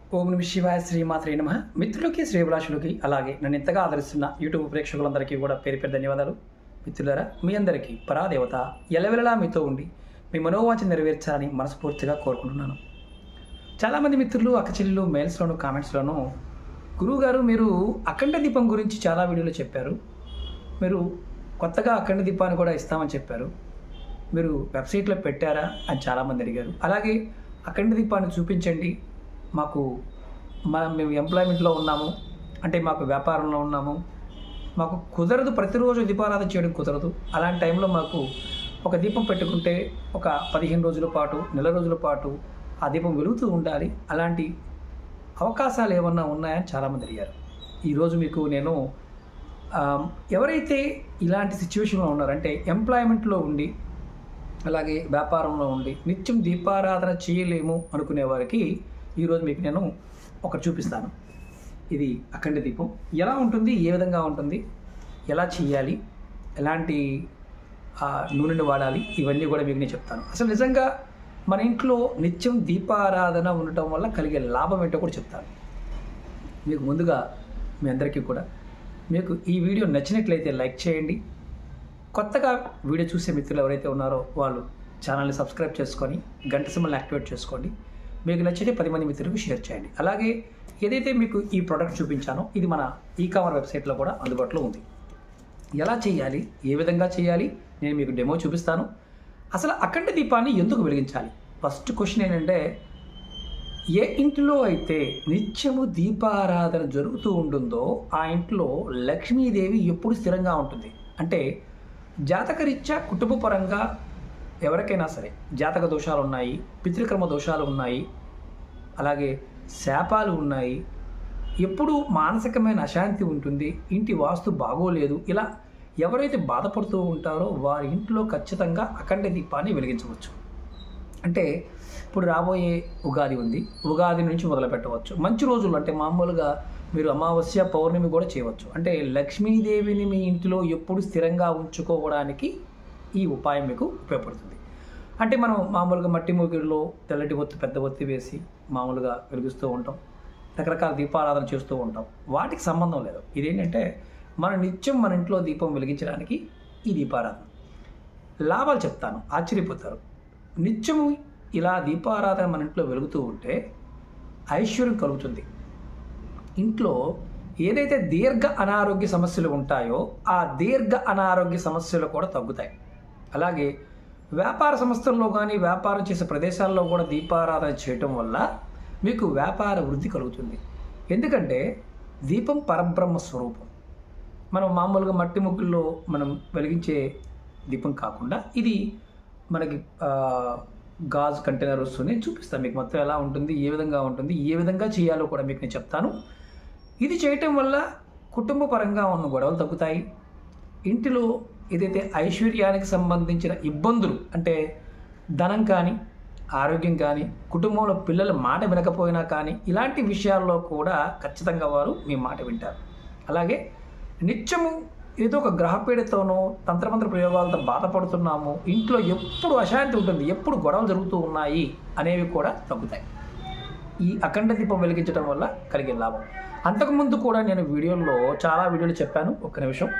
ఓం నమ శివాయ శ్రీమాత్రే నమ మిత్రులకి శ్రీభిలాషులకి అలాగే నన్ను ఎంతగా ఆదరిస్తున్న యూట్యూబ్ ప్రేక్షకులందరికీ కూడా పేరు పేరు ధన్యవాదాలు మిత్రులారా మీ అందరికీ పరాదేవత ఎలవెలలా మీతో ఉండి మీ మనోవాంఛ నెరవేర్చాలని మనస్ఫూర్తిగా కోరుకుంటున్నాను చాలామంది మిత్రులు అక్కచెల్లెలు మెయిల్స్లోను కామెంట్స్లోను గురువుగారు మీరు అఖండ దీపం గురించి చాలా వీడియోలు చెప్పారు మీరు కొత్తగా అఖండ దీపాన్ని కూడా ఇస్తామని చెప్పారు మీరు వెబ్సైట్లో పెట్టారా అని చాలామంది అడిగారు అలాగే అఖండ దీపాన్ని చూపించండి మాకు మనం మేము ఎంప్లాయ్మెంట్లో ఉన్నాము అంటే మాకు వ్యాపారంలో ఉన్నాము మాకు కుదరదు ప్రతిరోజు దీపారాధన చేయడం కుదరదు అలాంటి టైంలో మాకు ఒక దీపం పెట్టుకుంటే ఒక పదిహేను రోజుల పాటు నెల రోజుల పాటు ఆ దీపం వెలుగుతూ ఉండాలి అలాంటి అవకాశాలు ఏమన్నా ఉన్నాయని చాలామంది అడిగారు ఈరోజు మీకు నేను ఆ, ఎవరైతే ఇలాంటి సిచ్యువేషన్లో ఉన్నారో అంటే ఎంప్లాయ్మెంట్లో ఉండి అలాగే వ్యాపారంలో ఉండి నిత్యం దీపారాధన చేయలేము అనుకునే వారికి ఈరోజు మీకు నేను ఒకటి చూపిస్తాను ఇది అఖండ దీపం ఎలా ఉంటుంది ఏ విధంగా ఉంటుంది ఎలా చేయాలి ఎలాంటి ఆ, నూనెని వాడాలి ఇవన్నీ కూడా మీకు నేను చెప్తాను అసలు నిజంగా మన ఇంట్లో నిత్యం దీపారాధన ఉండటం వల్ల కలిగే లాభం ఏంటో కూడా చెప్తాను మీకు ముందుగా మీ అందరికీ కూడా మీకు ఈ వీడియో నచ్చినట్లయితే లైక్ చేయండి కొత్తగా వీడియో చూసే మిత్రులు ఎవరైతే ఉన్నారో వాళ్ళు ఛానల్ని సబ్స్క్రైబ్ చేసుకొని గంట సింబల్ని యాక్టివేట్ చేసుకోండి మీకు నచ్చితే పది మంది మిత్రులకు షేర్ చేయండి అలాగే ఏదైతే మీకు ఈ ప్రోడక్ట్ చూపించానో ఇది మన ఈ కామర్ వెబ్సైట్లో కూడా అందుబాటులో ఉంది ఎలా చేయాలి ఏ విధంగా చేయాలి నేను మీకు డెమో చూపిస్తాను అసలు అఖండ దీపాన్ని ఎందుకు వెలిగించాలి ఫస్ట్ క్వశ్చన్ ఏంటంటే ఏ ఇంటిలో అయితే నిత్యము దీపారాధన జరుగుతూ ఉంటుందో ఆ ఇంట్లో లక్ష్మీదేవి ఎప్పుడు స్థిరంగా ఉంటుంది అంటే జాతకరీత్యా కుటుంబపరంగా ఎవరికైనా సరే జాతక దోషాలు ఉన్నాయి పితృకర్మ దోషాలు ఉన్నాయి అలాగే శాపాలు ఉన్నాయి ఎప్పుడు మానసికమైన అశాంతి ఉంటుంది ఇంటి వాస్తు బాగోలేదు ఇలా ఎవరైతే బాధపడుతూ ఉంటారో వారి ఇంట్లో ఖచ్చితంగా అఖండ దీపాన్ని వెలిగించవచ్చు అంటే ఇప్పుడు రాబోయే ఉగాది ఉంది ఉగాది నుంచి మొదలు పెట్టవచ్చు మంచి రోజులు అంటే మామూలుగా మీరు అమావాస్య పౌర్ణమి కూడా చేయవచ్చు అంటే లక్ష్మీదేవిని మీ ఇంటిలో ఎప్పుడు స్థిరంగా ఉంచుకోవడానికి ఈ ఉపాయం మీకు ఉపయోగపడుతుంది అంటే మనం మామూలుగా మట్టి మూగిడిలో తెల్లటి ఒత్తి పెద్ద ఒత్తి వేసి మామూలుగా వెలిగిస్తూ ఉంటాం రకరకాల దీపారాధన చేస్తూ ఉంటాం వాటికి సంబంధం లేదు ఇదేంటంటే మన నిత్యం మన ఇంట్లో దీపం వెలిగించడానికి ఈ దీపారాధన లాభాలు చెప్తాను ఆశ్చర్యపోతారు నిత్యము ఇలా దీపారాధన మన ఇంట్లో వెలుగుతూ ఉంటే ఐశ్వర్యం కలుగుతుంది ఇంట్లో ఏదైతే దీర్ఘ అనారోగ్య సమస్యలు ఉంటాయో ఆ దీర్ఘ అనారోగ్య సమస్యలు కూడా తగ్గుతాయి అలాగే వ్యాపార సంస్థల్లో కానీ వ్యాపారం చేసే ప్రదేశాల్లో కూడా దీపారాధన చేయటం వల్ల మీకు వ్యాపార వృద్ధి కలుగుతుంది ఎందుకంటే దీపం పరబ్రహ్మ స్వరూపం మనం మామూలుగా మట్టి ముగ్గుల్లో మనం వెలిగించే దీపం కాకుండా ఇది మనకి ఆ, గాజు కంటైనర్ వస్తుంది చూపిస్తాను మీకు మొత్తం ఎలా ఉంటుంది ఏ విధంగా ఉంటుంది ఏ విధంగా చేయాలో కూడా మీకు నేను చెప్తాను ఇది చేయటం వల్ల కుటుంబ పరంగా ఉన్న గొడవలు తగ్గుతాయి ఇంటిలో ఏదైతే ఐశ్వర్యానికి సంబంధించిన ఇబ్బందులు అంటే ధనం కానీ ఆరోగ్యం కానీ కుటుంబంలో పిల్లల మాట వినకపోయినా కానీ ఇలాంటి విషయాల్లో కూడా ఖచ్చితంగా వారు మీ మాట వింటారు అలాగే నిత్యము ఏదో ఒక గ్రహపీడతోనో తంత్రమంత్ర ప్రయోగాలతో బాధపడుతున్నాము ఇంట్లో ఎప్పుడు అశాంతి ఉంటుంది ఎప్పుడు గొడవలు జరుగుతూ ఉన్నాయి అనేవి కూడా తగ్గుతాయి ఈ అఖండ దీపం వెలిగించడం వల్ల కలిగే లాభం అంతకుముందు కూడా నేను వీడియోలో చాలా వీడియోలు చెప్పాను ఒక్క నిమిషం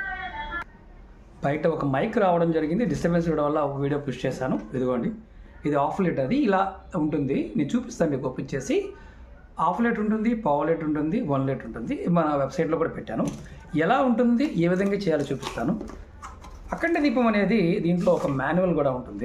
బయట ఒక మైక్ రావడం జరిగింది డిస్టర్బెన్స్ ఇవ్వడం వల్ల ఒక వీడియో పుష్ చేశాను ఇదిగోండి ఇది ఆఫ్ లీటర్ అది ఇలా ఉంటుంది నేను చూపిస్తాను మీకు ఓపెన్ చేసి హాఫ్ లీటర్ ఉంటుంది పావు లీటర్ ఉంటుంది వన్ లీటర్ ఉంటుంది మన వెబ్సైట్లో కూడా పెట్టాను ఎలా ఉంటుంది ఏ విధంగా చేయాలో చూపిస్తాను అఖండ దీపం అనేది దీంట్లో ఒక మాన్యువల్ కూడా ఉంటుంది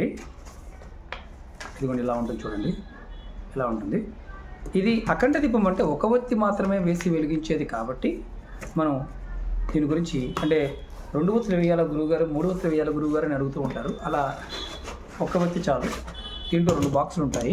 ఇదిగోండి ఇలా ఉంటుంది చూడండి ఇలా ఉంటుంది ఇది అఖండ దీపం అంటే ఒక ఒత్తి మాత్రమే వేసి వెలిగించేది కాబట్టి మనం దీని గురించి అంటే రెండు ఒత్తులు వేయాల గురువుగారు మూడు ఒత్తులు వేయాల గురువుగారు అని అడుగుతూ ఉంటారు అలా ఒక్క ఒత్తి చాలు దీంట్లో రెండు బాక్సులు ఉంటాయి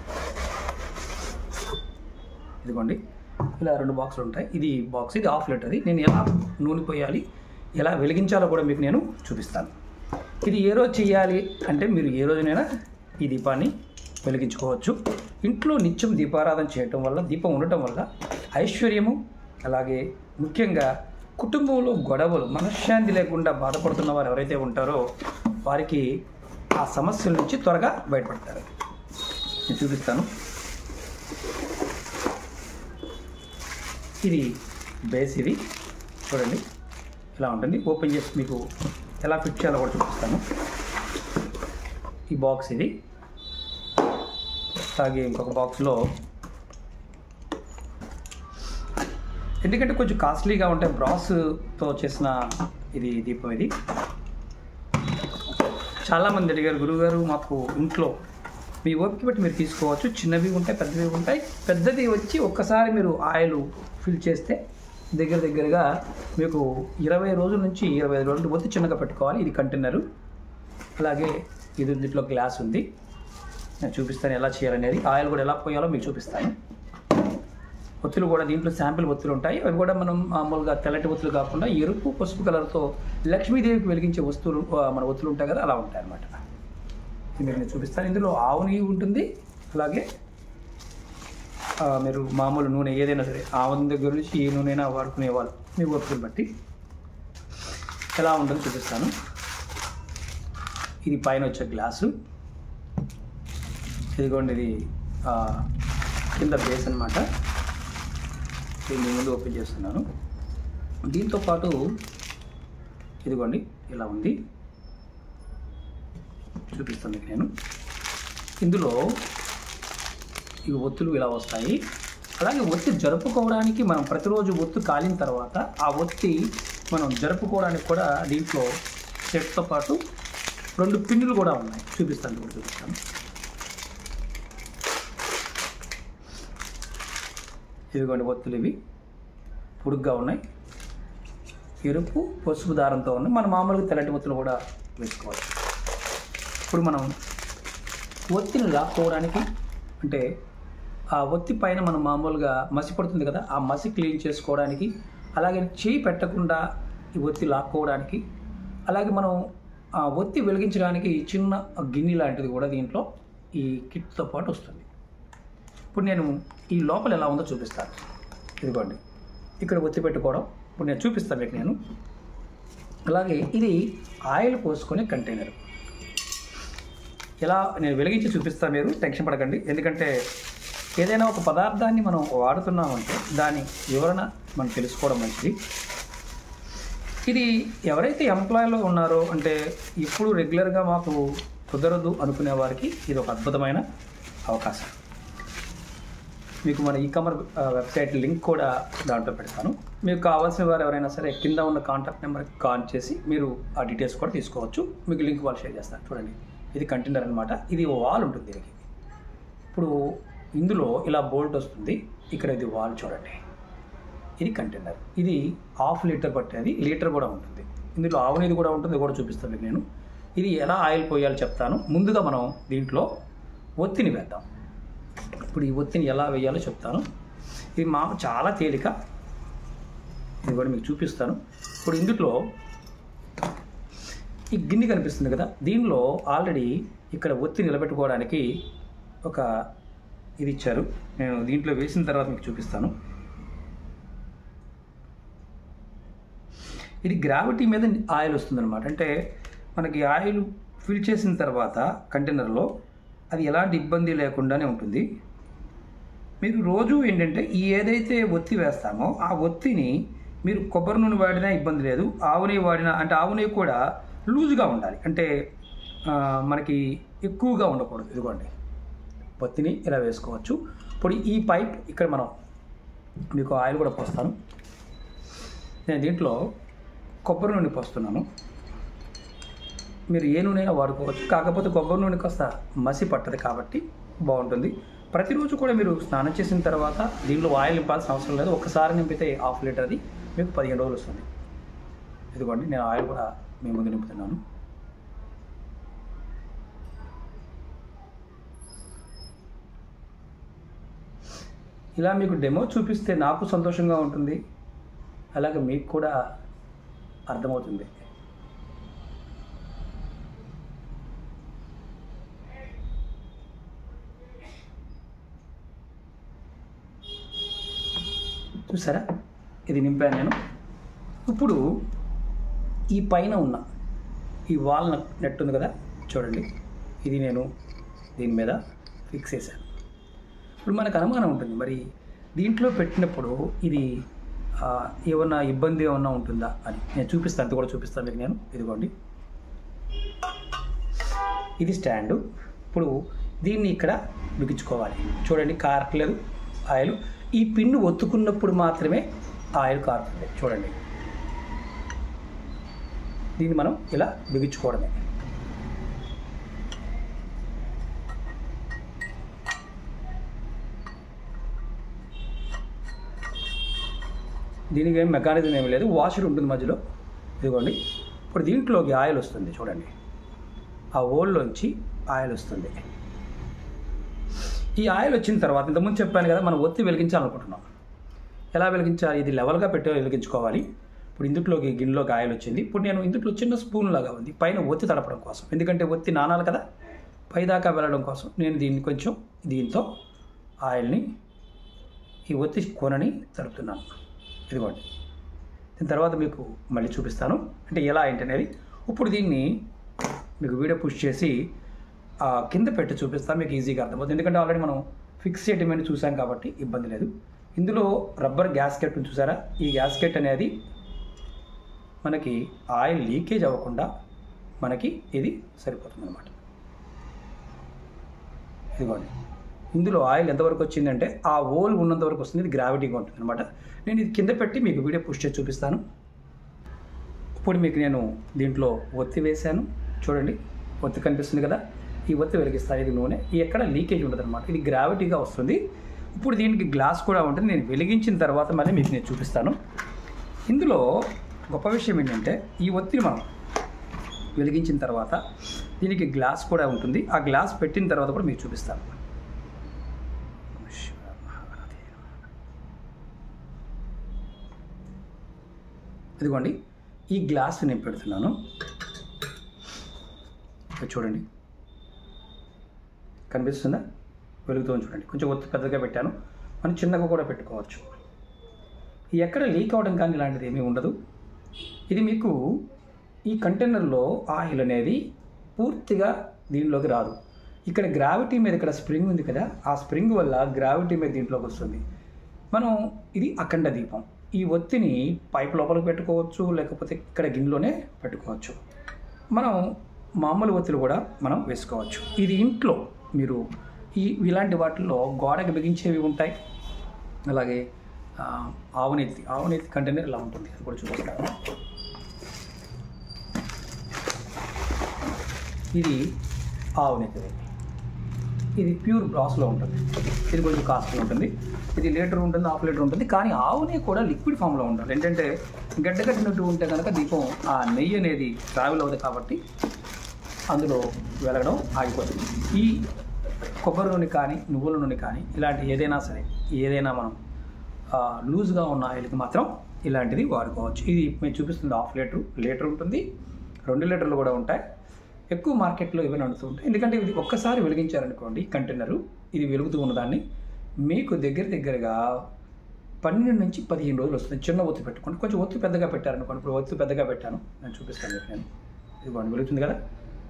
ఇదిగోండి ఇలా రెండు బాక్సులు ఉంటాయి ఇది బాక్స్ ఇది హాఫ్ లీటర్ అది నేను ఎలా నూనె పోయాలి ఎలా వెలిగించాలో కూడా మీకు నేను చూపిస్తాను ఇది ఏ రోజు చేయాలి అంటే మీరు ఏ రోజునైనా ఈ దీపాన్ని వెలిగించుకోవచ్చు ఇంట్లో నిత్యం దీపారాధన చేయటం వల్ల దీపం ఉండటం వల్ల ఐశ్వర్యము అలాగే ముఖ్యంగా కుటుంబంలో గొడవలు మనశ్శాంతి లేకుండా బాధపడుతున్న వారు ఎవరైతే ఉంటారో వారికి ఆ సమస్యల నుంచి త్వరగా బయటపడతారు నేను చూపిస్తాను ఇది బేస్ ఇది చూడండి ఇలా ఉంటుంది ఓపెన్ చేసి మీకు ఎలా ఫిట్ చేయాలో కూడా చూపిస్తాను ఈ బాక్స్ ఇది అలాగే ఇంకొక బాక్స్లో ఎందుకంటే కొంచెం కాస్ట్లీగా ఉంటాయి బ్రాస్తో చేసిన ఇది దీపం ఇది చాలామంది అడిగారు గురువుగారు మాకు ఇంట్లో మీ ఓపిక బట్టి మీరు తీసుకోవచ్చు చిన్నవి ఉంటాయి పెద్దవి ఉంటాయి పెద్దది వచ్చి ఒక్కసారి మీరు ఆయిల్ ఫిల్ చేస్తే దగ్గర దగ్గరగా మీకు ఇరవై రోజుల నుంచి ఇరవై ఐదు రోజులు ఒత్తి చిన్నగా పెట్టుకోవాలి ఇది కంటైనరు అలాగే ఇది దీంట్లో గ్లాస్ ఉంది నేను చూపిస్తాను ఎలా చేయాలనేది ఆయిల్ కూడా ఎలా పోయాలో మీకు చూపిస్తాను ఒత్తులు కూడా దీంట్లో శాంపిల్ ఒత్తులు ఉంటాయి అవి కూడా మనం మామూలుగా తెల్లటి ఒత్తులు కాకుండా ఎరుపు పసుపు కలర్తో లక్ష్మీదేవికి వెలిగించే వస్తువులు ఆ, మన ఒత్తులు ఉంటాయి కదా అలా ఉంటాయి అన్నమాట ఇది మీకు నేను చూపిస్తాను ఇందులో ఆవు నెయ్యి ఉంటుంది అలాగే ఆ, మీరు మామూలు నూనె ఏదైనా సరే ఆవు దగ్గర నుంచి ఏ నూనె వాడుకునే వాళ్ళు మీ ఓపికను బట్టి ఎలా ఉంటుందో చూపిస్తాను ఇది పైన వచ్చే గ్లాసు ఇదిగోండి ఇది ఆ, కింద బేస్ అనమాట దీన్ని ముందు ఓపెన్ చేస్తున్నాను దీంతో పాటు ఇదిగోండి ఇలా ఉంది చూపిస్తాను మీకు నేను ఇందులో ఈ ఒత్తులు ఇలా వస్తాయి అలాగే ఒత్తి జరుపుకోవడానికి మనం ప్రతిరోజు ఒత్తు కాలిన తర్వాత ఆ ఒత్తి మనం జరుపుకోవడానికి కూడా దీంట్లో సెట్తో పాటు రెండు పిన్నులు కూడా ఉన్నాయి చూపిస్తాను ఇప్పుడు చూపిస్తాను ఇదిగోండి ఒత్తులు ఇవి పొడుగ్గా ఉన్నాయి ఎరుపు పసుపు దారంతో ఉన్నాయి మనం మామూలుగా తెల్లటి ఒత్తులు కూడా వేసుకోవచ్చు ఇప్పుడు మనం ఒత్తిని లాక్కోవడానికి అంటే ఆ ఒత్తి పైన మనం మామూలుగా మసి పడుతుంది కదా ఆ మసి క్లీన్ చేసుకోవడానికి అలాగే చేయి పెట్టకుండా ఈ ఒత్తి లాక్కోవడానికి అలాగే మనం ఆ ఒత్తి వెలిగించడానికి చిన్న గిన్నె లాంటిది కూడా దీంట్లో ఈ కిట్తో పాటు వస్తుంది ఇప్పుడు నేను ఈ లోపల ఎలా ఉందో చూపిస్తాను ఇదిగోండి ఇక్కడ ఒత్తి పెట్టుకోవడం ఇప్పుడు నేను చూపిస్తాను మీకు నేను అలాగే ఇది ఆయిల్ పోసుకునే కంటైనర్ ఎలా నేను వెలిగించి చూపిస్తాను మీరు టెన్షన్ పడకండి ఎందుకంటే ఏదైనా ఒక పదార్థాన్ని మనం వాడుతున్నామంటే దాని వివరణ మనం తెలుసుకోవడం మంచిది ఇది ఎవరైతే ఎంప్లాయ్లో ఉన్నారో అంటే ఇప్పుడు రెగ్యులర్గా మాకు కుదరదు అనుకునే వారికి ఇది ఒక అద్భుతమైన అవకాశం మీకు మన ఈ కమర్ వెబ్సైట్ లింక్ కూడా దాంట్లో పెడతాను మీకు కావాల్సిన వారు ఎవరైనా సరే కింద ఉన్న కాంటాక్ట్ నెంబర్కి కాల్ చేసి మీరు ఆ డీటెయిల్స్ కూడా తీసుకోవచ్చు మీకు లింక్ వాళ్ళు షేర్ చేస్తాను చూడండి ఇది కంటైనర్ అనమాట ఇది వాల్ ఉంటుంది దీనికి ఇప్పుడు ఇందులో ఇలా బోల్ట్ వస్తుంది ఇక్కడ ఇది వాల్ చూడండి ఇది కంటైనర్ ఇది హాఫ్ లీటర్ పట్టేది లీటర్ కూడా ఉంటుంది ఇందులో ఆవు నీది కూడా ఉంటుంది ఇది కూడా చూపిస్తాను మీకు నేను ఇది ఎలా ఆయిల్ పోయాలో చెప్తాను ముందుగా మనం దీంట్లో ఒత్తిని వేద్దాం ఇప్పుడు ఈ ఒత్తిని ఎలా వేయాలో చెప్తాను ఇది మా చాలా తేలిక ఇది కూడా మీకు చూపిస్తాను ఇప్పుడు ఇందులో ఈ గిన్నె కనిపిస్తుంది కదా దీనిలో ఆల్రెడీ ఇక్కడ ఒత్తి నిలబెట్టుకోవడానికి ఒక ఇది ఇచ్చారు నేను దీంట్లో వేసిన తర్వాత మీకు చూపిస్తాను ఇది గ్రావిటీ మీద ఆయిల్ వస్తుందన్నమాట అంటే మనకి ఆయిల్ ఫిల్ చేసిన తర్వాత కంటైనర్లో అది ఎలాంటి ఇబ్బంది లేకుండానే ఉంటుంది మీరు రోజు ఏంటంటే ఈ ఏదైతే ఒత్తి వేస్తామో ఆ ఒత్తిని మీరు కొబ్బరి నూనె వాడినా ఇబ్బంది లేదు ఆవు నెయ్యి వాడినా అంటే ఆవు నెయ్యి కూడా లూజుగా ఉండాలి అంటే ఆ, మనకి ఎక్కువగా ఉండకూడదు ఇదిగోండి ఒత్తిని ఇలా వేసుకోవచ్చు ఇప్పుడు ఈ పైప్ ఇక్కడ మనం మీకు ఆయిల్ కూడా పోస్తాను నేను దీంట్లో కొబ్బరి నూనె పోస్తున్నాను మీరు ఏ నూనె వాడుకోవచ్చు కాకపోతే కొబ్బరి నూనె కాస్త మసి పట్టదు కాబట్టి బాగుంటుంది ప్రతిరోజు కూడా మీరు స్నానం చేసిన తర్వాత దీనిలో ఆయిల్ నింపాల్సిన అవసరం లేదు ఒకసారి నింపితే హాఫ్ లీటర్ అది మీకు పదిహేను రోజులు వస్తుంది ఇదిగోండి నేను ఆయిల్ కూడా మీ ముందు నింపుతున్నాను ఇలా మీకు డెమో చూపిస్తే నాకు సంతోషంగా ఉంటుంది అలాగే మీకు కూడా అర్థమవుతుంది చూసారా ఇది నింపాను నేను ఇప్పుడు ఈ పైన ఉన్న ఈ వాల్ నెట్ ఉంది కదా చూడండి ఇది నేను దీని మీద ఫిక్స్ చేశాను ఇప్పుడు మనకు అనుమానం ఉంటుంది మరి దీంట్లో పెట్టినప్పుడు ఇది ఆ, ఏమన్నా ఇబ్బంది ఏమన్నా ఉంటుందా అని నేను చూపిస్తాను అంత కూడా చూపిస్తాను మీకు నేను ఇదిగోండి ఇది స్టాండు ఇప్పుడు దీన్ని ఇక్కడ బిగించుకోవాలి చూడండి కారట్లేదు ఆయిల్ ఈ పిన్ను ఒత్తుకున్నప్పుడు మాత్రమే ఆయిల్ కారుతుంది చూడండి దీన్ని మనం ఇలా బిగించుకోవడమే దీనికి ఏం మెకానిజం ఏమీ లేదు వాషర్ ఉంటుంది మధ్యలో ఇదిగోండి ఇప్పుడు దీంట్లోకి ఆయిల్ వస్తుంది చూడండి ఆ ఓల్లోంచి ఆయిల్ వస్తుంది ఈ ఆయిల్ వచ్చిన తర్వాత ఇంతకుముందు చెప్పాను కదా మనం ఒత్తి వెలిగించాలనుకుంటున్నాం ఎలా వెలిగించాలి ఇది లెవెల్గా పెట్టి వెలిగించుకోవాలి ఇప్పుడు ఇందుట్లోకి గిన్నెలోకి ఆయిల్ వచ్చింది ఇప్పుడు నేను ఇందుట్లో చిన్న స్పూన్ లాగా ఉంది పైన ఒత్తి తడపడం కోసం ఎందుకంటే ఒత్తి నానాలి కదా పైదాకా వెళ్ళడం కోసం నేను దీన్ని కొంచెం దీంతో ఆయిల్ని ఈ ఒత్తి కొనని తడుపుతున్నాను ఇదిగోండి దీని తర్వాత మీకు మళ్ళీ చూపిస్తాను అంటే ఎలా ఏంటి అనేది ఇప్పుడు దీన్ని మీకు వీడియో పుష్ చేసి ఆ, కింద పెట్టి చూపిస్తాను మీకు ఈజీగా అర్థమవుతుంది ఎందుకంటే ఆల్రెడీ మనం ఫిక్స్ చేయటమని చూసాం కాబట్టి ఇబ్బంది లేదు ఇందులో రబ్బర్ గ్యాస్కెట్ ఉంది చూసారా ఈ గ్యాస్కెట్ అనేది మనకి ఆయిల్ లీకేజ్ అవ్వకుండా మనకి ఇది సరిపోతుంది అనమాట ఇదిగోండి ఇందులో ఆయిల్ ఎంతవరకు వచ్చిందంటే ఆ ఓల్ ఉన్నంత వరకు వస్తుంది ఇది గ్రావిటీగా ఉంటుంది అనమాట నేను ఇది కింద పెట్టి మీకు వీడియో పుష్ చేసి చూపిస్తాను ఇప్పుడు మీకు నేను దీంట్లో ఒత్తి వేశాను చూడండి ఒత్తి కనిపిస్తుంది కదా ఈ ఒత్తి వెలిగిస్తాను ఇది నూనె ఈ ఎక్కడ లీకేజ్ ఉండదు అనమాట ఇది గ్రావిటీగా వస్తుంది ఇప్పుడు దీనికి గ్లాస్ కూడా ఉంటుంది నేను వెలిగించిన తర్వాత మళ్ళీ మీకు నేను చూపిస్తాను ఇందులో గొప్ప విషయం ఏంటంటే ఈ ఒత్తిని మనం వెలిగించిన తర్వాత దీనికి గ్లాస్ కూడా ఉంటుంది ఆ గ్లాస్ పెట్టిన తర్వాత కూడా మీకు చూపిస్తాను ఇదిగోండి ఈ గ్లాస్ నేను పెడుతున్నాను ఇక్కడ చూడండి కనిపిస్తుందా వెలుగుతుంది చూడండి కొంచెం ఒత్తి పెద్దగా పెట్టాను మనం చిన్నగా కూడా పెట్టుకోవచ్చు ఎక్కడ లీక్ అవడం కానీ ఇలాంటిది ఏమీ ఉండదు ఇది మీకు ఈ కంటైనర్లో ఆయిల్ అనేది పూర్తిగా దీనిలోకి రాదు ఇక్కడ గ్రావిటీ మీద ఇక్కడ స్ప్రింగ్ ఉంది కదా ఆ స్ప్రింగ్ వల్ల గ్రావిటీ మీద దీంట్లోకి వస్తుంది మనం ఇది అఖండ దీపం ఈ ఒత్తిని పైప్ లోపలికి పెట్టుకోవచ్చు లేకపోతే ఇక్కడ గిన్నెలోనే పెట్టుకోవచ్చు మనం మామూలు ఒత్తులు కూడా మనం వేసుకోవచ్చు ఇది ఇంట్లో మీరు ఈ ఇలాంటి వాటిల్లో గోడకి బిగించేవి ఉంటాయి అలాగే ఆ, ఆవునెత్తి ఆవునెత్తి కంటైనర్ ఇలా ఉంటుంది అది కూడా చూపిస్తాను ఇది ఆవునెత్తిది ఇది ప్యూర్ బ్రాస్లో ఉంటుంది ఇది కొంచెం కాస్ట్లీ ఉంటుంది ఇది లీటర్ ఉంటుంది హాఫ్ లీటర్ ఉంటుంది కానీ ఆవునే కూడా లిక్విడ్ ఫామ్లో ఉండాలి ఏంటంటే గడ్డ కట్టినట్టు ఉంటే కనుక దీపం ఆ నెయ్యి అనేది ట్రావెల్ అవుతుంది కాబట్టి అందులో వెలగడం ఆగిపోతుంది ఈ కొబ్బరి నూనె కానీ నువ్వుల నూనె కానీ ఇలాంటి ఏదైనా సరే ఏదైనా మనం ఆ, లూజ్గా ఉన్న ఆయిల్కి మాత్రం ఇలాంటిది వాడుకోవచ్చు ఇది మేము చూపిస్తుంది హాఫ్ లీటర్ లీటర్ ఉంటుంది రెండు లీటర్లు కూడా ఉంటాయి ఎక్కువ మార్కెట్లో ఇవి నడుస్తూ ఉంటాయి ఎందుకంటే ఇది ఒక్కసారి వెలిగించారనుకోండి కంటైనరు ఇది వెలుగుతూ ఉన్నదాన్ని మీకు దగ్గర దగ్గరగా పన్నెండు నుంచి పదిహేను రోజులు వస్తుంది చిన్న ఒత్తి పెట్టుకోండి కొంచెం ఒత్తి పెద్దగా పెట్టారనుకోండి ఇప్పుడు ఒత్తి పెద్దగా పెట్టాను నేను చూపిస్తాను మీకు నేను ఇదిగోండి వెలుగుతుంది కదా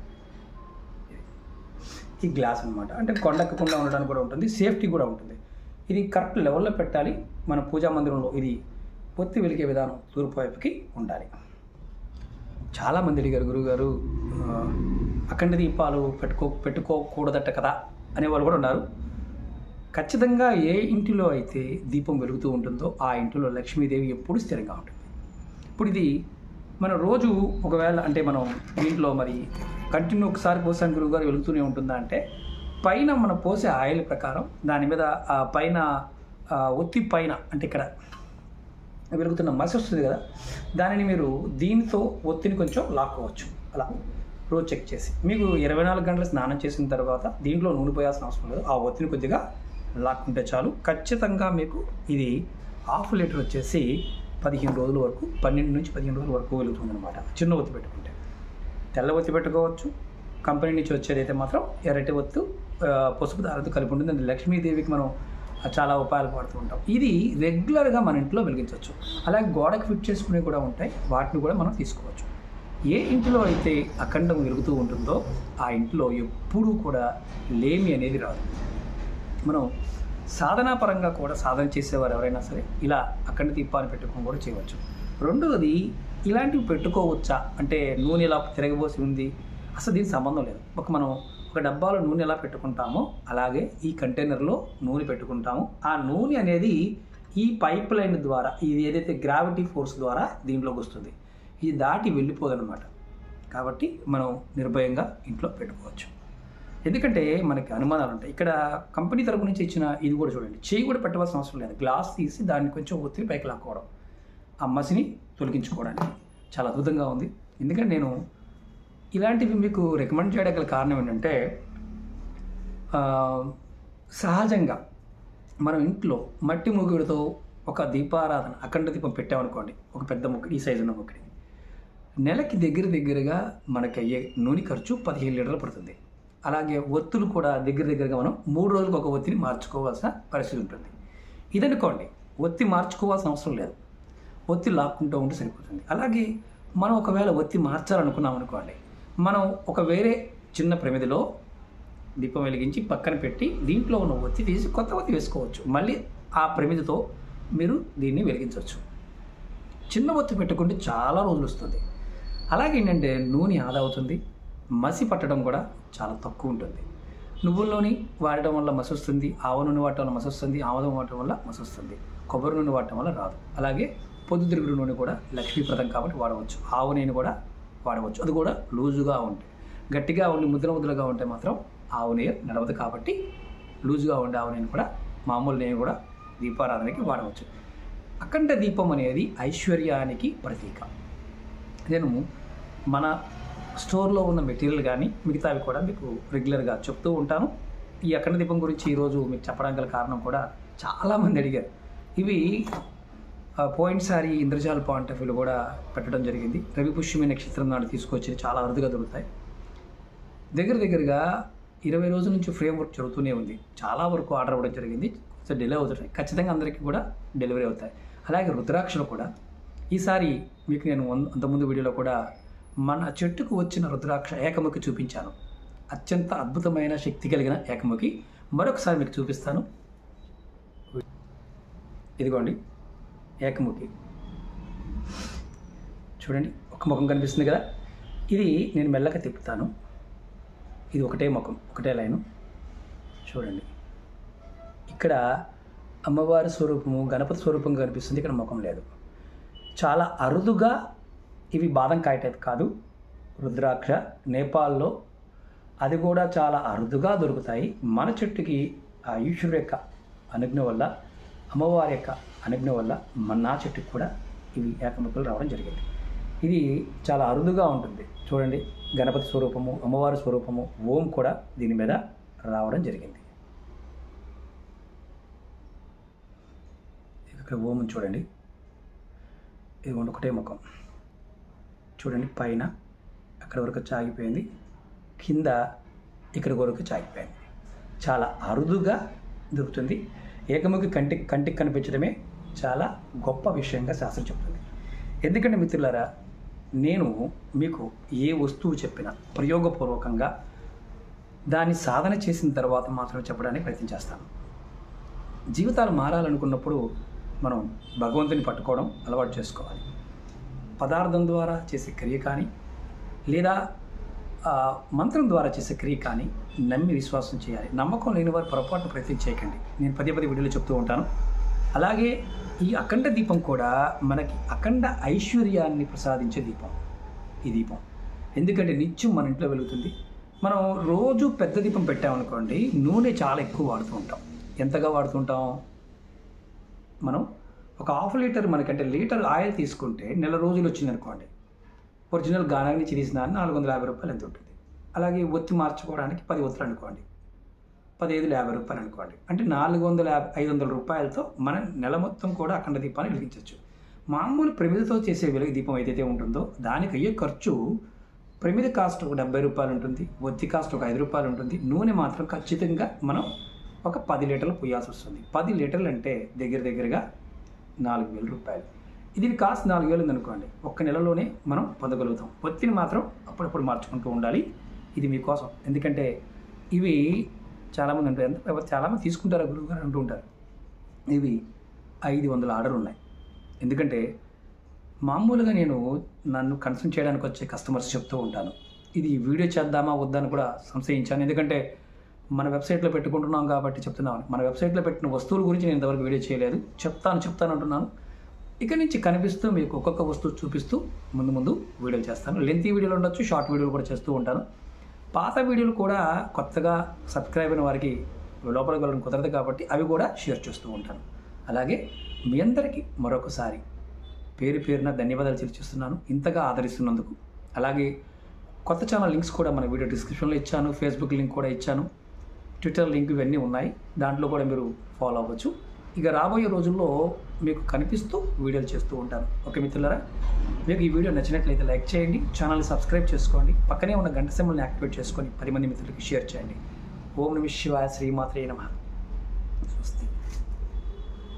ఈ గ్లాస్ అనమాట అంటే కొండెక్కకుండా ఉండడానికి కూడా ఉంటుంది సేఫ్టీ కూడా ఉంటుంది ఇది కరెక్ట్ లెవెల్లో పెట్టాలి మన పూజా మందిరంలో ఇది పొత్తి వెలిగే విధానం తూర్పు వైపుకి ఉండాలి చాలామంది అడిగారు గురుగారు ఆ, అఖండ దీపాలు పెట్టుకో పెట్టుకోకూడదట కదా అనేవాళ్ళు కూడా ఉన్నారు ఖచ్చితంగా ఏ ఇంటిలో అయితే దీపం వెలుగుతూ ఉంటుందో ఆ ఇంటిలో లక్ష్మీదేవి ఎప్పుడు స్థిరంగా ఉంటుంది ఇప్పుడు ఇది మన రోజు ఒకవేళ అంటే మనం దీంట్లో మరి కంటిన్యూ ఒకసారి పోసాను గురువుగారు వెలుగుతూనే ఉంటుందా అంటే పైన మనం పోసే ఆయిల్ ప్రకారం దాని మీద ఆ పైన ఆ ఒత్తి పైన అంటే ఇక్కడ వెలుగుతున్న మసి వస్తుంది కదా దానిని మీరు దీనితో ఒత్తిని కొంచెం లాక్కోవచ్చు అలా రోజు చెక్ చేసి మీకు ఇరవై నాలుగు గంటల స్నానం చేసిన తర్వాత దీంట్లో నూనె పోయాల్సిన అవసరం లేదు ఆ ఒత్తిని కొద్దిగా లాక్కుంటే చాలు ఖచ్చితంగా మీకు ఇది హాఫ్ లీటర్ వచ్చేసి పదిహేను రోజుల వరకు పన్నెండు నుంచి పదిహేను రోజుల వరకు వెలుగుతుంది అనమాట చిన్న ఒత్తి పెట్టుకుంటే తెల్ల ఒత్తి పెట్టుకోవచ్చు కంపెనీ నుంచి వచ్చేది అయితే మాత్రం ఎర్రటి ఒత్తు ఆ, పసుపు దారంతో కలిపి ఉంటుంది అది లక్ష్మీదేవికి మనం చాలా ఉపాయాలు పడుతూ ఉంటాం ఇది రెగ్యులర్గా మన ఇంట్లో వెలిగించవచ్చు అలాగే గోడకు ఫిట్ చేసుకునేవి కూడా ఉంటాయి వాటిని కూడా మనం తీసుకోవచ్చు ఏ ఇంటిలో అయితే అఖండం వెలుగుతూ ఉంటుందో ఆ ఇంట్లో ఎప్పుడూ కూడా లేమి అనేది రాదు మనం సాధనాపరంగా కూడా సాధన చేసేవారు ఎవరైనా సరే ఇలా అక్కడి దీపాన్ని పెట్టుకొని కూడా చేయవచ్చు రెండవది ఇలాంటివి పెట్టుకోవచ్చా అంటే నూనె ఇలా తిరగబోసి ఉంది అసలు దీనికి సంబంధం లేదు ఒక మనం ఒక డబ్బాలో నూనె ఎలా పెట్టుకుంటామో అలాగే ఈ కంటైనర్లో నూనె పెట్టుకుంటాము ఆ నూనె అనేది ఈ పైప్ లైన్ ద్వారా ఇది ఏదైతే గ్రావిటీ ఫోర్స్ ద్వారా దీంట్లోకి వస్తుంది ఇది దాటి వెళ్ళిపోదన్నమాట కాబట్టి మనం నిర్భయంగా ఇంట్లో పెట్టుకోవచ్చు ఎందుకంటే మనకి అనుమానాలు ఉంటాయి ఇక్కడ కంపెనీ తరపు నుంచి ఇచ్చిన ఇది కూడా చూడండి చేయి కూడా పెట్టవలసిన అవసరం లేదు గ్లాస్ తీసి దాన్ని కొంచెం ఒత్తిడి పైకి లాక్కోవడం ఆ మసిని తొలగించుకోవడానికి చాలా అద్భుతంగా ఉంది ఎందుకంటే నేను ఇలాంటివి మీకు రికమెండ్ చేయడం గల కారణం ఏంటంటే ఆ, సహజంగా మనం ఇంట్లో మట్టి ముగ్గుడితో ఒక దీపారాధన అఖండ దీపం పెట్టామనుకోండి ఒక పెద్ద ముగ్గుడు ఈ సైజు ఉన్న ముగ్గుడి నెలకి దగ్గర దగ్గరగా మనకి అయ్యే నూనె ఖర్చు పదిహేను లీటర్లు పడుతుంది అలాగే ఒత్తులు కూడా దగ్గర దగ్గరగా మనం మూడు రోజులకు ఒక ఒత్తిని మార్చుకోవాల్సిన పరిస్థితి ఉంటుంది ఇదనుకోండి ఒత్తి మార్చుకోవాల్సిన అవసరం లేదు ఒత్తి లాక్కుంటూ ఉంటే సరిపోతుంది అలాగే మనం ఒకవేళ ఒత్తి మార్చాలనుకున్నాం అనుకోండి మనం ఒక వేరే చిన్న ప్రమిదిలో దీపం వెలిగించి పక్కన పెట్టి దీంట్లో ఉన్న ఒత్తి తీసి కొత్త ఒత్తి వేసుకోవచ్చు మళ్ళీ ఆ ప్రమిదితో మీరు దీన్ని వెలిగించవచ్చు చిన్న ఒత్తి పెట్టుకుంటే చాలా రోజులు వస్తుంది అలాగే ఏంటంటే నూనె ఆదా అవుతుంది మసి పట్టడం కూడా చాలా తక్కువ ఉంటుంది నువ్వుల నూనె వాడటం వల్ల మసి వస్తుంది ఆవ నూనె వాడటం వల్ల మసి వస్తుంది ఆముదం వాడటం వల్ల మసి వస్తుంది కొబ్బరి నూనె వాడటం వల్ల రాదు అలాగే పొద్దుతిరుగుడు నూనె కూడా లక్ష్మీప్రదం కాబట్టి వాడవచ్చు ఆవు నూనె కూడా వాడవచ్చు అది కూడా లూజుగా ఉంటే గట్టిగా ఉండి ముద్ర ముద్రగా ఉంటే మాత్రం ఆవు నెయ్యి నడవదు కాబట్టి లూజుగా ఉండే ఆవు నెయ్యిని కూడా మామూలు నెయ్యి కూడా దీపారాధనకి వాడవచ్చు అఖండ దీపం అనేది ఐశ్వర్యానికి ప్రతీక నేను మన స్టోర్లో ఉన్న మెటీరియల్ కానీ మిగతావి కూడా మీకు రెగ్యులర్గా చెప్తూ ఉంటాను ఈ అఖండ దీపం గురించి ఈరోజు మీకు చెప్పడానికి గల కారణం కూడా చాలామంది అడిగారు ఇవి ఆ, పోయినసారి ఇంద్రజాల పాయింట్ ఆఫ్ వ్యూలో కూడా పెట్టడం జరిగింది రవి పుష్యమి నక్షత్రం నాడు తీసుకొచ్చి చాలా అరుదుగా దొరుకుతాయి దగ్గర దగ్గరగా ఇరవై రోజుల నుంచి ఫ్రేమ్ వర్క్ జరుగుతూనే ఉంది చాలా వరకు ఆర్డర్ అవ్వడం జరిగింది కొంచెం డిలే అవుతున్నాయి ఖచ్చితంగా అందరికీ కూడా డెలివరీ అవుతాయి అలాగే రుద్రాక్షలు కూడా ఈసారి మీకు నేను వన్- అంతకుముందు వీడియోలో కూడా మన చెట్టుకు వచ్చిన రుద్రాక్ష ఏకముఖి చూపించాను అత్యంత అద్భుతమైన శక్తి కలిగిన ఏకముఖి మరొకసారి మీకు చూపిస్తాను ఇదిగోండి ఏకముఖి చూడండి ఒక ముఖం కనిపిస్తుంది కదా ఇది నేను మెల్లగా తిప్పుతాను ఇది ఒకటే ముఖం ఒకటే లైను చూడండి ఇక్కడ అమ్మవారి స్వరూపము గణపతి స్వరూపం కనిపిస్తుంది ఇక్కడ ముఖం లేదు చాలా అరుదుగా ఇవి బాదం కాయ టైప్ కాదు రుద్రాక్ష నేపాల్లో అది కూడా చాలా అరుదుగా దొరుకుతాయి మన చెట్టుకి ఆ ఈశ్వరు యొక్క అనుజ్ఞ వల్ల అమ్మవారి యొక్క అనుజ్ఞ వల్ల మన నా చెట్టుకి కూడా ఇవి ఏకముఖలు రావడం జరిగింది ఇది చాలా అరుదుగా ఉంటుంది చూడండి గణపతి స్వరూపము అమ్మవారి స్వరూపము ఓం కూడా దీని మీద రావడం జరిగింది ఇక్కడ ఓం చూడండి ఇది ఒకటే ముఖం చూడండి పైన అక్కడ వరకు చాగిపోయింది కింద ఇక్కడ వరకు చాగిపోయింది చాలా అరుదుగా దొరుకుతుంది ఏకముఖి కంటికి కంటికి కనిపించడమే చాలా గొప్ప విషయంగా శాస్త్రం చెప్తుంది ఎందుకంటే మిత్రులారా నేను మీకు ఏ వస్తువు చెప్పినా ప్రయోగపూర్వకంగా దాన్ని సాధన చేసిన తర్వాత మాత్రం చెప్పడానికి ప్రయత్నం చేస్తాను జీవితాలు మారాలనుకున్నప్పుడు మనం భగవంతుని పట్టుకోవడం అలవాటు చేసుకోవాలి పదార్థం ద్వారా చేసే క్రియ కానీ లేదా ఆ, మంత్రం ద్వారా చేసే క్రియ కానీ నమ్మి విశ్వాసం చేయాలి నమ్మకం లేని వారు పొరపాటు ప్రయత్నం చేయకండి నేను పదే పదే వీడియోలో చెప్తూ ఉంటాను అలాగే ఈ అఖండ దీపం కూడా మనకి అఖండ ఐశ్వర్యాన్ని ప్రసాదించే దీపం ఈ దీపం ఎందుకంటే నిత్యం మన ఇంట్లో వెలుగుతుంది మనం రోజు పెద్ద దీపం పెట్టామనుకోండి నూనె చాలా ఎక్కువ వాడుతూ ఉంటాం ఎంతగా వాడుతుంటాం మనం ఒక హాఫ్ లీటర్ మనకంటే లీటర్ ఆయిల్ తీసుకుంటే నెల రోజులు వచ్చింది అనుకోండి ఒరిజినల్ గానా నుంచి తీసిన నాలుగు వందల యాభై రూపాయలు ఎంత ఉంటుంది అలాగే ఒత్తి మార్చుకోవడానికి పది ఒత్తులు అనుకోండి పదిహేను యాభై రూపాయలు అనుకోండి అంటే నాలుగు వందల యాభై ఐదు వందల రూపాయలతో మనం నెల మొత్తం కూడా అఖండ దీపాన్ని వెలిగించవచ్చు మామూలు ప్రమిదతో చేసే వెలుగు దీపం ఏదైతే ఉంటుందో దానికి అయ్యే ఖర్చు ప్రమిద కాస్ట్ ఒక డెబ్బై రూపాయలు ఉంటుంది ఒత్తి కాస్ట్ ఒక ఐదు రూపాయలు ఉంటుంది నూనె మాత్రం ఖచ్చితంగా మనం ఒక పది లీటర్లు పోయాల్సి వస్తుంది పది లీటర్లు అంటే దగ్గర దగ్గరగా నాలుగు వేల రూపాయలు ఇది కాస్ట్ నాలుగు వేలు ఉందనుకోండి ఒక్క నెలలోనే మనం పొందగలుగుతాం ఒత్తిని మాత్రం అప్పుడప్పుడు మార్చుకుంటూ ఉండాలి ఇది మీకోసం ఎందుకంటే ఇవి చాలామంది ఉంటారు ఎంత చాలామంది తీసుకుంటారు గురువు గారు అంటూ ఉంటారు ఇవి ఐదు వందల ఆర్డర్ ఉన్నాయి ఎందుకంటే మామూలుగా నేను నన్ను కన్సల్ట్ చేయడానికి వచ్చే కస్టమర్స్ చెప్తూ ఉంటాను ఇది వీడియో చేద్దామా వద్దని కూడా సంశయించాను ఎందుకంటే మన వెబ్సైట్లో పెట్టుకుంటున్నాం కాబట్టి చెప్తున్నాను మన వెబ్సైట్లో పెట్టిన వస్తువుల గురించి నేను ఇంతవరకు వీడియో చేయలేదు చెప్తాను చెప్తాను అంటున్నాను ఇక నుంచి కనిపిస్తూ మీకు ఒక్కొక్క వస్తువు చూపిస్తూ ముందు ముందు వీడియోలు చేస్తాను లెంతీ వీడియోలు ఉండొచ్చు షార్ట్ వీడియోలు కూడా చేస్తూ ఉంటాను పాత వీడియోలు కూడా కొత్తగా సబ్స్క్రైబ్ అయిన వారికి లోపలికి వెళ్ళడం కుదరదు కాబట్టి అవి కూడా షేర్ చేస్తూ ఉంటాను అలాగే మీ అందరికీ మరొకసారి పేరు పేరున ధన్యవాదాలు తెలియజేస్తున్నాను ఇంతగా ఆదరిస్తున్నందుకు అలాగే కొత్త ఛానల్ లింక్స్ కూడా మన వీడియో డిస్క్రిప్షన్లో ఇచ్చాను ఫేస్బుక్ లింక్ కూడా ఇచ్చాను ట్విట్టర్ లింక్ ఇవన్నీ ఉన్నాయి దాంట్లో కూడా మీరు ఫాలో అవ్వచ్చు ఇక రాబోయే రోజుల్లో మీకు కనిపిస్తూ వీడియోలు చేస్తూ ఉంటాను ఓకే మిత్రులారా మీకు ఈ వీడియో నచ్చినట్లయితే లైక్ చేయండి ఛానల్ని సబ్స్క్రైబ్ చేసుకోండి పక్కనే ఉన్న గంట సింబల్ని యాక్టివేట్ చేసుకొని పది మంది మిత్రులకి షేర్ చేయండి ఓం నమ శివాయ శ్రీమాత్రే నమ స్వస్తి